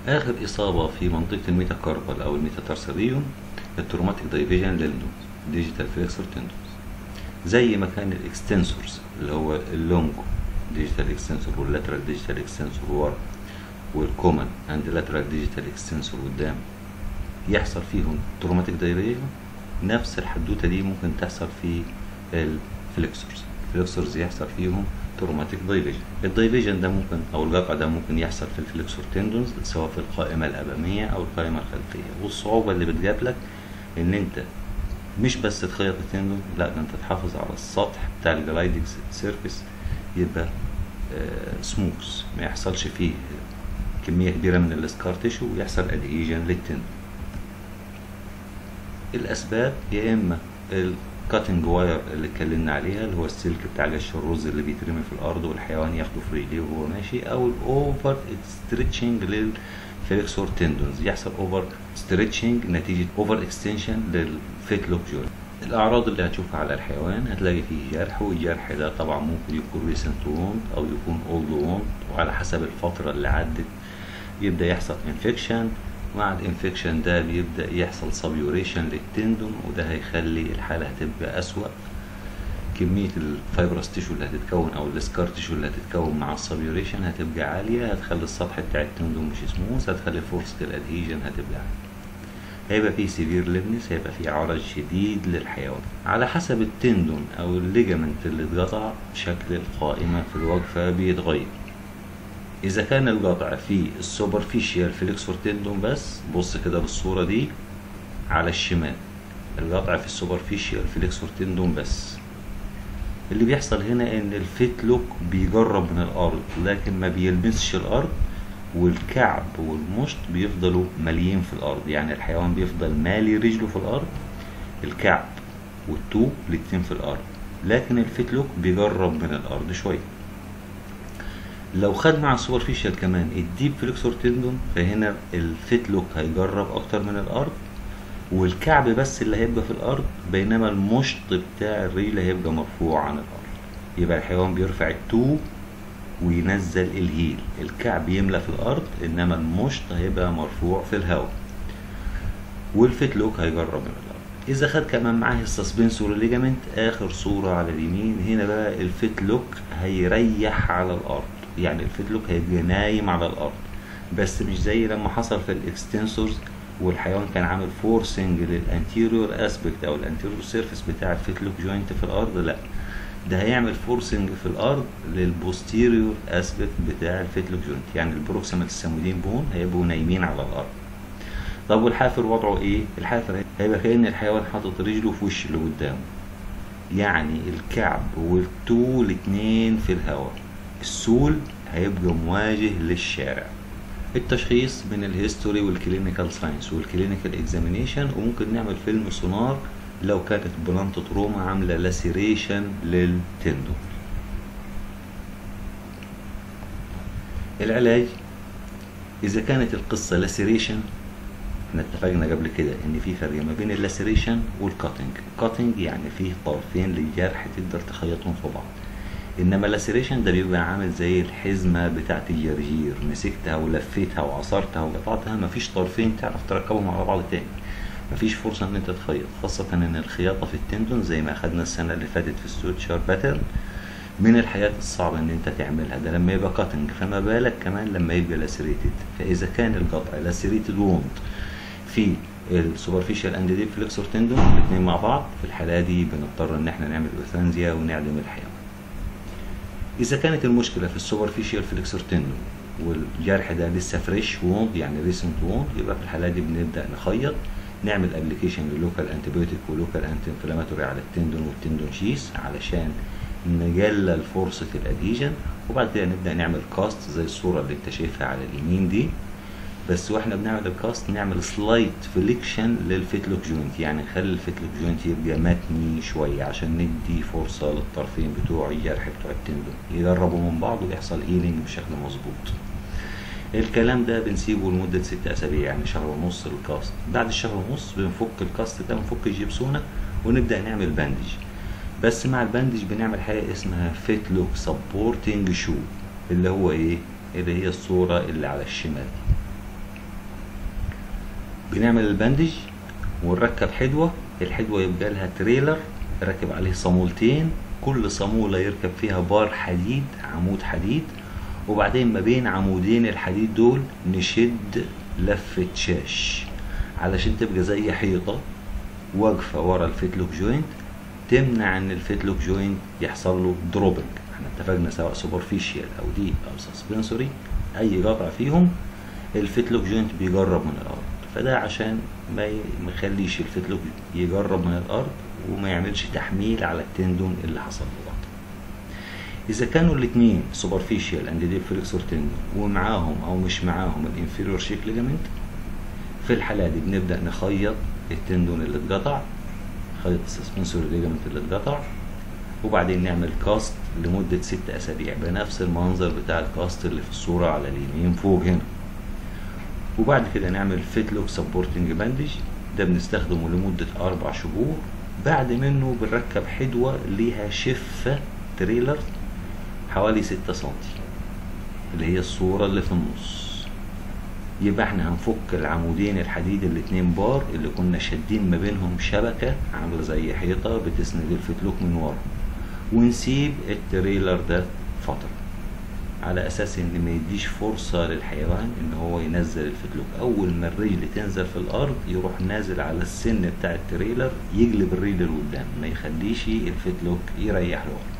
اخر اصابه في منطقه الميتاكاربال او الميتاتارساليوم التروماتيك دايفيجن للنوز ديجيتال فليكسور تندوز زي ما كان الاكستنسورز اللي هو اللونجو ديجيتال اكستنسور واللاترال ديجيتال اكستنسور ورا والكومن اند لاترال ديجيتال اكستنسور قدام يحصل فيهم تروماتيك دايفيجن نفس الحدوته دي ممكن تحصل في الفليكسورز الفليكسورز يحصل فيهم تروماتيك دايفيجن الدايفيجن ده ممكن او القطع ده ممكن يحصل في الفليكسور تندونز سواء في القائمه الاماميه او القائمه الخلفيه والصعوبه اللي بتجاب لك ان انت مش بس تخيط التندون لا ده انت تحافظ على السطح بتاع الجلايدنج سيرفيس يبقى آه سموث ما يحصلش فيه كميه كبيره من السكار تيشو ويحصل ادهيجن للتندون الاسباب يا اما الكاتنج واير اللي اتكلمنا عليها اللي هو السلك بتاع جش الرز اللي بيترمي في الارض والحيوان ياخده في رجليه وهو ماشي او الاوفر ستريتشنج للفليكسور تندونز يحصل اوفر ستريتشنج نتيجه اوفر اكستنشن للفيت لوك جوينت الاعراض اللي هتشوفها على الحيوان هتلاقي فيه جرح والجرح ده طبعا ممكن يكون ريسنت ووند او يكون اولد ووند وعلى حسب الفتره اللي عدت يبدا يحصل انفكشن مع الانفكشن ده بيبدا يحصل سبيوريشن للتندون وده هيخلي الحاله هتبقى اسوا كميه الفايبرس تيشو اللي هتتكون او السكار تيشو اللي هتتكون مع السبيوريشن هتبقى عاليه هتخلي السطح بتاع التندون مش سموث هتخلي فرصه الادهيجن هتبقى عاليه هيبقى فيه سيفير ليفنس هيبقى فيه عرج شديد للحيوان على حسب التندون او الليجامنت اللي اتقطع شكل القائمه في الوقفه بيتغير اذا كان القطع في السوبرفيشال فليكسور تندون بس بص كده بالصوره دي على الشمال القطع في السوبرفيشال فليكسور تندون بس اللي بيحصل هنا ان الفيت لوك بيجرب من الارض لكن ما بيلمسش الارض والكعب والمشط بيفضلوا ماليين في الارض يعني الحيوان بيفضل مالي رجله في الارض الكعب والتوب الاتنين في الارض لكن الفيت لوك بيجرب من الارض شويه لو خد مع السوبرفيشال كمان الديب فليكسور تندون فهنا الفيت لوك هيجرب اكتر من الارض والكعب بس اللي هيبقى في الارض بينما المشط بتاع الرجل هيبقى مرفوع عن الارض يبقى الحيوان بيرفع التو وينزل الهيل الكعب يملى في الارض انما المشط هيبقى مرفوع في الهواء والفيت لوك هيجرب من الارض اذا خد كمان معاه السسبنسور ليجامنت اخر صوره على اليمين هنا بقى الفيت لوك هيريح على الارض يعني الفيت لوك هيبقى نايم على الارض بس مش زي لما حصل في الاكستنسورز والحيوان كان عامل فورسنج للانتيريور اسبكت او الانتيريور سيرفيس بتاع الفيت لوك جوينت في الارض لا ده هيعمل فورسنج في الارض للبوستيريور اسبكت بتاع الفيت لوك جوينت يعني البروكسيمال السمودين بون هيبقوا نايمين على الارض طب والحافر وضعه ايه الحافر هيبقى كأن الحيوان حاطط رجله في وش اللي قدامه يعني الكعب والتو الاتنين في الهواء السول هيبقى مواجه للشارع التشخيص من الهيستوري والكلينيكال ساينس والكلينيكال اكزامينيشن وممكن نعمل فيلم سونار لو كانت بلانت تروما عامله لاسيريشن للتندون العلاج اذا كانت القصه لاسيريشن احنا اتفقنا قبل كده ان في فرق ما بين اللاسيريشن والكاتنج الكاتنج يعني فيه طرفين للجرح تقدر تخيطهم في بعض انما اللاسيريشن ده بيبقى عامل زي الحزمه بتاعه الجرجير مسكتها ولفيتها وعصرتها وقطعتها مفيش طرفين تعرف تركبهم على بعض تاني مفيش فرصه ان انت تخيط خاصه ان الخياطه في التندون زي ما اخدنا السنه اللي فاتت في السويتشر باترن من الحاجات الصعبة ان انت تعملها ده لما يبقى كاتنج فما بالك كمان لما يبقى لاسيريتد فاذا كان القطع لاسيريتد ووند في السوبرفيشال اند ديب فليكسور تندون الاثنين مع بعض في الحالة دي بنضطر ان احنا نعمل اوثانزيا ونعدم الحيوان اذا كانت المشكلة في السوبرفيشال فليكسور تندون والجرح ده لسه فريش ووند يعني ريسنت ووند يبقى في الحالة دي بنبدأ نخيط نعمل ابلكيشن للوكال انتيبيوتيك ولوكال انتي انفلاماتوري على التندون والتندون شيس علشان نقلل فرصة الادهيجن وبعد كده نبدأ نعمل كاست زي الصورة اللي انت شايفها على اليمين دي بس واحنا بنعمل الكاست نعمل سلايت فليكشن للفيتلوك جوينت يعني نخلي الفيتلوك جوينت يبقى متني شوية عشان ندي فرصة للطرفين بتوع الجرح بتوع التندون يقربوا من بعض ويحصل هيلينج بشكل مظبوط الكلام ده بنسيبه لمدة ست أسابيع يعني شهر ونص الكاست بعد الشهر ونص بنفك الكاست ده ونفك الجبسونة ونبدأ نعمل باندج بس مع الباندج بنعمل حاجة اسمها فيت لوك سبورتنج شو اللي هو ايه اللي هي الصورة اللي على الشمال بنعمل البندج ونركب حدوة الحدوة يبقى لها تريلر راكب عليه صامولتين كل صامولة يركب فيها بار حديد عمود حديد وبعدين ما بين عمودين الحديد دول نشد لفة شاش علشان تبقى زي حيطة واقفة ورا الفيتلوك جوينت تمنع ان الفيتلوك جوينت يحصل له دروبنج احنا اتفقنا سواء سوبرفيشال او دي او سسبنسوري اي قطع فيهم الفيتلوك جوينت بيجرب من الارض فده عشان ما ي- ما يخليش الفيتلوك يجرب من الارض وما يعملش تحميل على التندون اللي حصل له قطع اذا كانوا الاثنين سوبرفيشال اند ديب فليكسور تندون ومعاهم او مش معاهم الانفيريور شيك ليجامنت في الحالة دي بنبدأ نخيط التندون اللي اتقطع خيط السسبنسوري ليجامنت اللي اتقطع وبعدين نعمل كاست لمدة ست أسابيع بنفس المنظر بتاع الكاست اللي في الصورة على اليمين فوق هنا وبعد كده نعمل فيتلوك سبورتنج باندج ده بنستخدمه لمدة أربع شهور بعد منه بنركب حدوة ليها شفة تريلر حوالي ستة سنتي اللي هي الصورة اللي في النص يبقى احنا هنفك العمودين الحديد الاتنين بار اللي كنا شادين ما بينهم شبكة عاملة زي حيطة بتسند الفتلوك من ورا ونسيب التريلر ده فترة على اساس ان ما يديش فرصة للحيوان ان هو ينزل الفتلوك اول ما الرجل تنزل في الارض يروح نازل على السن بتاع التريلر يقلب الرجل لقدام ما يخليش الفتلوك يريح لورا